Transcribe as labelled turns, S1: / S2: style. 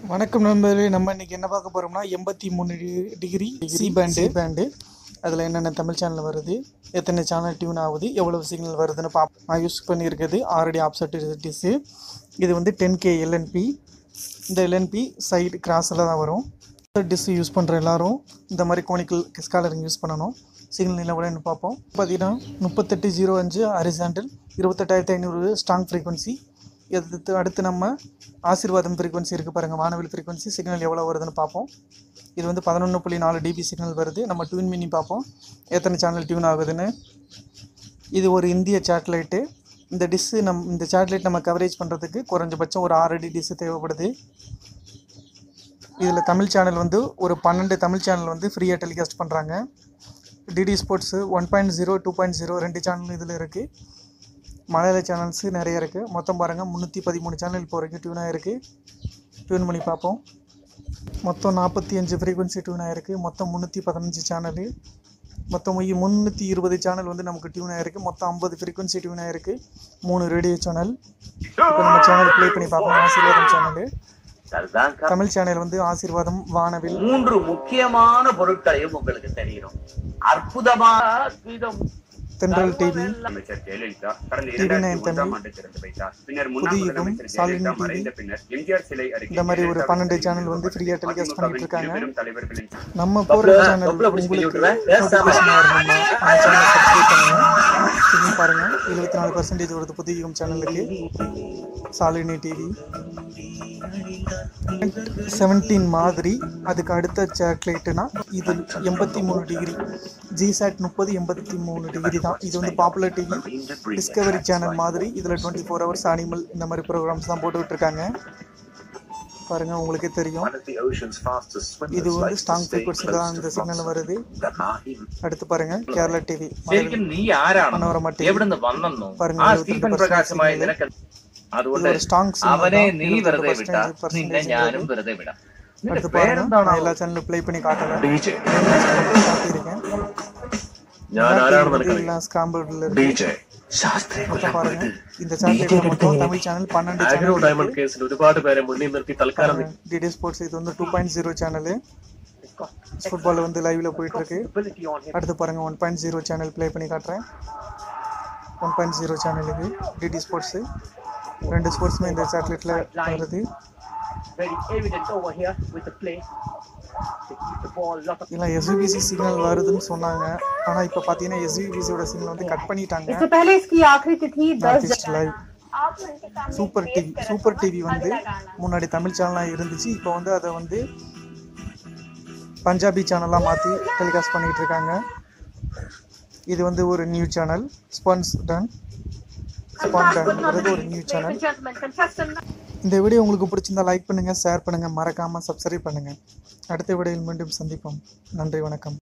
S1: வணக்கம் நண்பர்களே நம்ம இன்னைக்கு என்ன பார்க்க போகிறோம்னா எண்பத்தி மூணு டிகிரி சி பேண்டு பேண்டு அதில் என்னென்ன தமிழ் சேனல் வருது எத்தனை சேனல் டியூன் ஆகுது எவ்வளவு சிக்னல் வருதுன்னு பார்ப்போம் நான் யூஸ் பண்ணியிருக்கிறது ஆல்ரெடி ஆப்செட் டிஸ்ஸு இது வந்து டென் கே எல்என்பி இந்த எல்என்பி சைடு கிராஸில் தான் வரும் டிஸ் யூஸ் பண்ணுற எல்லாரும் இந்த மாதிரி கோனிக்கல் ஸ்காலரிங் யூஸ் பண்ணணும் சிக்னல் நிலவரம்னு பார்ப்போம் பார்த்தீங்கன்னா முப்பத்தெட்டு ஜீரோ அஞ்சு ஹரிசாண்டல் இருபத்தெட்டாயிரத்தி ஐநூறு ஸ்ட்ராங் ஃப்ரீக்வன்சி அடுத்து அடுத்து நம்ம ஆசீர்வாதம் ஃப்ரீக்வன்சி இருக்குது பாருங்கள் வானவில் ஃப்ரீக்வன்சி சிக்னல் எவ்வளோ வருதுன்னு பார்ப்போம் இது வந்து பதினொன்று புள்ளி நாலு டிபி சிக்னல் வருது நம்ம டியூன் பண்ணி பார்ப்போம் எத்தனை சேனல் டியூன் ஆகுதுன்னு இது ஒரு இந்திய சேட்டலைட்டு இந்த டிஷ்ஷு நம் இந்த சேட்டலைட் நம்ம கவரேஜ் பண்ணுறதுக்கு குறைஞ்சபட்சம் ஒரு ஆறு அடி டிஷ்ஷு தேவைப்படுது இதில் தமிழ் சேனல் வந்து ஒரு பன்னெண்டு தமிழ் சேனல் வந்து ஃப்ரீயாக டெலிகாஸ்ட் பண்ணுறாங்க DD sports one point zero two point zero ரெண்டு சேனல் இதில் இருக்குது மலையாள சேனல்ஸு நிறைய இருக்குது மொத்தம் பாருங்கள் முந்நூற்றி பதிமூணு சேனல் இப்போ வரைக்கும் டியூன் ஆகிருக்கு டியூன் பண்ணி பார்ப்போம் மொத்தம் நாற்பத்தி அஞ்சு ஃப்ரீக்வன்சி டியூன் ஆகிருக்கு மொத்தம் முந்நூற்றி பதினஞ்சு சேனலு மொத்தம் முந்நூற்றி இருபது சேனல் வந்து நமக்கு டியூன் ஆகிருக்கு மொத்தம் ஐம்பது ஃப்ரீக்வன்சி டியூன் ஆகிருக்கு மூணு ரேடியோ சேனல் இப்போ நம்ம சேனல் ப்ளே பண்ணி பார்ப்போம் ஆசீர்வாதம் சேனலு
S2: அதுதான்
S1: தமிழ் சேனல் வந்து ஆசீர்வாதம் வானவில்
S2: மூன்று முக்கியமான பொருட்களையும் உங்களுக்கு தெரியும் அற்புதமான அற்புதம்
S1: தென்றல் டிவி
S2: அமைச்சர் ஜெயலலிதா கடந்த
S1: TV நைன்
S2: இரண்டாயிரத்தி ஒன்றாம்
S1: தமிழ்,
S2: ஆண்டு திறந்து வைத்தார் பின்னர்
S1: புதிய
S2: முன்னாள்
S1: யுகம்,
S2: முதலமைச்சர்
S1: சாலினி
S2: ஜெயலலிதா
S1: டிவி,
S2: மறைந்த பின்னர் எம்ஜிஆர் சிலை அருகே
S1: இந்த மாதிரி ஒரு
S2: ஜெயலலிதா
S1: பன்னெண்டு
S2: சிலை
S1: சேனல் வந்து ஃப்ரீயாக டெலிகாஸ்ட் பண்ணிட்டு
S2: அதிமுகவின்
S1: இருக்காங்க
S2: இருபெரும் தலைவர்களின்
S1: நம்ம போகிற
S2: தொப்புல-
S1: சேனல்
S2: தொப்புல பிடிச்சு
S1: உங்களுக்கு
S2: விட்டுருவேன். பேசாம.
S1: நோட்டிஃபிகேஷன் வரணும்னா அந்த சேனலை சப்ஸ்கிரைப் பண்ணுங்க திரும்பி பாருங்கள் எழுபத்தி நாலு பர்சன்டேஜ் வருது புதியகம் சேனலுக்கு சாலினி டிவி செவன்டீன் மாதிரி அதுக்கு அடுத்த சேட்டலைட்டுனா இது எண்பத்தி மூணு டிகிரி ஜிசாட் முப்பது எண்பத்தி மூணு டிகிரி தான் இது வந்து பாப்புலர் டிவி டிஸ்கவரி சேனல் மாதிரி இதில் டுவெண்ட்டி ஃபோர் ஹவர்ஸ் அனிமல் இந்த மாதிரி ப்ரோக்ராம்ஸ் தான் போட்டுக்கிட்டு இருக்காங்க பாருங்க உங்களுக்கே தெரியும்
S3: One of the ocean's fastest swimmers
S1: இது வந்து
S3: likes to
S1: ஸ்ட்ராங்
S3: stay
S1: ஃப்ரீக்வன்சியில் தான்
S3: close
S1: இந்த
S3: to
S1: சிக்னல்
S3: Blossom.
S1: வருது
S3: The Mahi
S1: அடுத்து பாருங்க கேரளா டிவி
S4: ശരിക്കും നീ ആരാണ്
S1: മനോരമ ടി വി.
S4: എവിടുന്ന് വന്നെന്നോ
S1: പറഞ്ഞ
S4: ആ
S1: ഇരുപത്തിരണ്ട്
S4: സ്റ്റീഫൻ
S1: percent
S4: പ്രകാശമായി
S1: signal.
S4: നിനക്ക്
S1: இது
S4: അതുകൊണ്ട്
S1: ஒரு ஸ்ட்ராங்
S4: അവനെ നീ വെറുതെ വിട്ടാ നിന്നെ ഞാനും വെറുതെ വിടാം നിന്റെ
S1: அடுத்து பாருங்க
S4: പേരെന്താണോ
S1: நான் எல்லா சேனலும் ப்ளே பண்ணி காட்டல
S3: DJ.
S1: காட்டியிருக்கேன்
S3: ഞാൻ ആരാണെന്ന് നിനക്കറിയാം
S1: எல்லாம் ஸ்கிராம்பிள்ல இருக்கு
S3: ഡി ജെ ശാസ്ത്രീയ
S1: மொத்தம் பாருங்க இந்த சேனல் மொத்தம் தமிழ் சேனல் பன்னெண்டு
S3: ആഗ്രോ
S1: சேனல்
S3: ഡയമണ്ട് കേസിൽ ഒരുപാട് പേരെ മുന്നിൽ നിർത്തി തൽക്കാലം നി-
S1: டிடி ஸ்போர்ட்ஸ் இது வந்து two point zero channel football வந்து லைவ்ல போயிட்டு இருக்கு அடுத்து பாருங்க one point zero channel play பண்ணி காட்டுறேன் ஒன் பாயிண்ட் ஜீரோ சேனல் இது டிடி ஸ்போர்ட்ஸு ரெண்டு ஸ்போர்ட்ஸுமே இந்த சேட்டலைட்டில் வருது
S5: very evident over here with the play. They keep the ball, lot of
S1: இல்லை எஸ்விபிசி சிக்னல் வருதுன்னு சொன்னாங்க ஆனால் இப்போ பார்த்தீங்கன்னா எஸ்விபிசியோட சிக்னல் வந்து கட் பண்ணிட்டாங்க
S6: इससे पहले इसकी आखिरी तिथि दस
S1: north live super TV super TV வந்து முன்னாடி தமிழ் சேனலாக இருந்துச்சு இப்போ வந்து அதை வந்து பஞ்சாபி சேனலாக மாற்றி டெலிகாஸ்ட் பண்ணிகிட்டு இருக்காங்க இது வந்து ஒரு நியூ சேனல் ஸ்பான்ஸ் டன் ஸ்பான் டன் ஒரு நியூ சேனல்
S6: gentlemen contestant
S1: இந்த வீடியோ உங்களுக்கு பிடிச்சிருந்தா லைக் பண்ணுங்கள் ஷேர் பண்ணுங்கள் மறக்காமல் சப்ஸ்கிரைப் பண்ணுங்கள் அடுத்த வீடியோவில் மீண்டும் சந்திப்போம் நன்றி வணக்கம்